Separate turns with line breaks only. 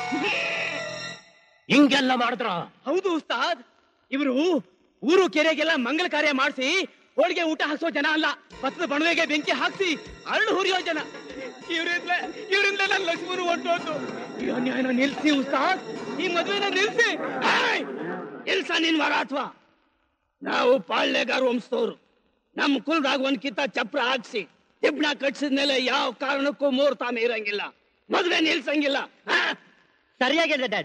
ಹಿಂಗೆಲ್ಲ ಮಾಡಿದ್ರ
ಹೌದು ಉಸ್ತಾದ್ ಇವರು ಊರು ಕೆರೆಗೆಲ್ಲ ಮಂಗಲ ಕಾರ್ಯ ಮಾಡಿಸಿ ಹೋಳಿಗೆ ಊಟ ಹಾಕ್ಸೋ ಜನ ಅಲ್ಲ ಭತ್ತದ ಬಣವೆಗೆ ಬೆಂಕಿ ಹಾಕ್ಸಿ ಅರಳು ಹುರಿಯೋ ಜನ ಇವರಿಂದಲೇ ಇವರಿಂದಲೇ ನನ್ನ ಲಕ್ಷ್ಮಣ ಹೊಂಟೋದು ಈ ಅನ್ಯಾಯನ ನಿಲ್ಸಿ ಉಸ್ತಾದ್ ಈ ಮದುವೆನ ನಿಲ್ಸಿ
ಏಯ್! ನಿಲ್ಸ ನಿನ್ ಮರ ಅಥವಾ ನಾವು ಪಾಳ್ಯಗಾರ ವಂಶದವ್ರು ನಮ್ ಕುಲದಾಗ ಒಂದ್ ಕಿತ್ತ ಚಪ್ರ ಹಾಕ್ಸಿ ತಿಬ್ಣ ಕಟ್ಸಿದ್ಮೇಲೆ ಯಾವ ಕಾರಣಕ್ಕೂ ಮೂರ್ ತಾಮ ಇರಂಗಿಲ್ಲ ಮದ್ವೆ ನಿಲ್ಸಂಗಿಲ್ಲ ಆ?
ಸರಿಯಾಗಿದೆ ಡ್ಯಾಡ್